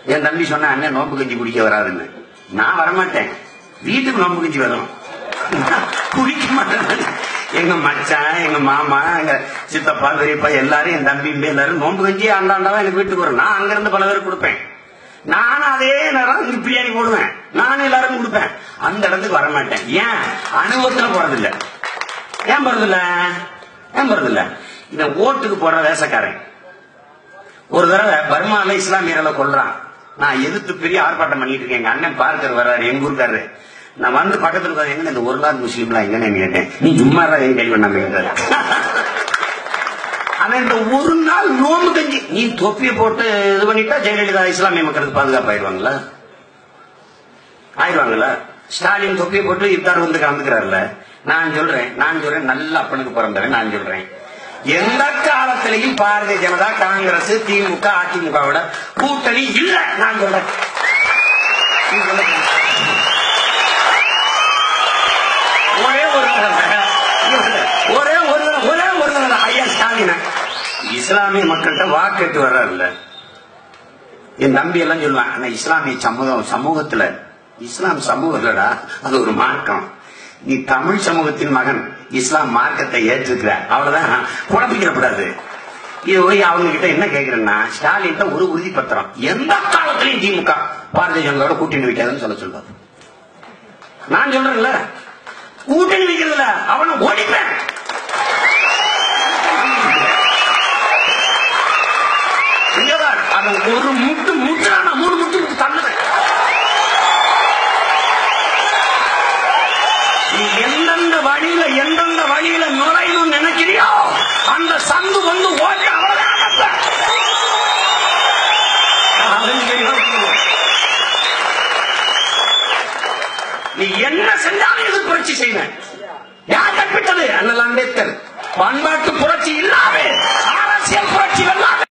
என் தம்பி சொன்னா அண்ணன் நோம்பு கஞ்சி குடிக்க வராதுன்னு நான் வரமாட்டேன் வீட்டுக்கு நோம்பு கஞ்சி வரும் குடிக்க மாட்டேன் எங்க மச்சான் எங்க மாமா எங்க சித்தப்பா பெரியப்பா எல்லாரும் என் தம்பி எல்லாரும் நோம்பு கஞ்சி ஆண்டாண்டாவா எனக்கு வீட்டுக்கு வரும் நான் அங்க இருந்து பல பேர் கொடுப்பேன் நானும் அதே நேரம் இங்க பிரியாணி போடுவேன் நானும் எல்லாரும் கொடுப்பேன் அந்த இடத்துக்கு வர மாட்டேன் ஏன் அனுபவத்துல போறதில்ல ஏன் போறதில்ல ஏன் போறதில்ல இந்த ஓட்டுக்கு போற வேசக்காரன் ஒரு தடவை பர்மால இஸ்லாமியர்களை கொல்றான் நான் எதிர்த்து பெரிய ஆர்ப்பாட்டம் பண்ணிட்டு இருக்கேன் எங்க அண்ணன் பார்க்கர் வர்றாரு எங்க ஊருக்காரு நான் வந்து பக்கத்துல உட்கார்ந்து, எங்க இந்த ஒரு நாள் முஸ்லீம்லாம் எங்கன்னு கேட்டேன் நீ சும்மா எங்க கேள்வி பண்ணாம கேட்டாரு ஆனா இந்த ஒரு நாள் நோம்பு கஞ்சி நீ தொப்பியை போட்டு இது பண்ணிட்டா ஜெயலலிதா இஸ்லாமிய மக்களுக்கு பாதுகாப்பு ஆயிடுவாங்களா ஆயிடுவாங்களா ஸ்டாலின் தொப்பியை போட்டு இப்தார் வந்து கலந்துக்கிறாருல நான் சொல்றேன் நான் சொல்றேன் நல்ல அப்பனுக்கு பிறந்தவன் நான் சொல்றேன் எந்த காலத்திலையும் பாரதிய ஜனதா காங்கிரஸ் திமுக அதிமுகவோட கூட்டணி இல்ல நான் சொல்றேன் நீ சொல்லுங்க. ஒரே ஒரு தடவை, ஒரே ஒரு தடவை, ஒரே ஒரு தடவை ஐயா ஸ்டாலின் இஸ்லாமிய மக்கள்கிட்ட வாக்கெட்டு வர்றாருல்ல என் தம்பி எல்லாம் சொல்லுவான் ஆனா இஸ்லாமிய சமூகம் சமூகத்துல இஸ்லாம் சமூகம் இல்லடா அது ஒரு மார்க்கம் நீ தமிழ் சமூகத்தின் மகன் இஸ்லாம் மார்க்கத்தை ஏற்றுக்கிற அவ்வளவுதான் குழப்பிக்கிறப்படாது இது போய் அவங்க கிட்ட என்ன கேக்குறேன்னா ஸ்டாலின் ஒரு உறுதி பத்திரம் எந்த காலத்திலையும் திமுக பாரதிய ஜனதாவோட கூட்டணி வைக்காதுன்னு சொல்ல சொல்றாரு நான் சொல்றேன்ல கூட்டணி வைக்கிறதுல அவனை ஓடிப்பேன் இங்கதான் அவன் ஒரு முட்டு முட்டுனா நான் மூணு முட்டு முட்டு தள்ளுவேன் நீ எந்தெந்த வழியில எந்தெந்த வழியில நுழையணும்னு நினைக்கிறியோ அந்த சந்து வந்து ஓடி அவ்வளவுதான் அடப்ப. அவன் தெரியும். நீ என்ன செஞ்சாலும் இது புரட்சி செய்வேன் யார் கற்பித்தது அண்ணல் அம்பேத்கர் பண்பாட்டு புரட்சி இல்லாமல் அரசியல் புரட்சி வெல்லாது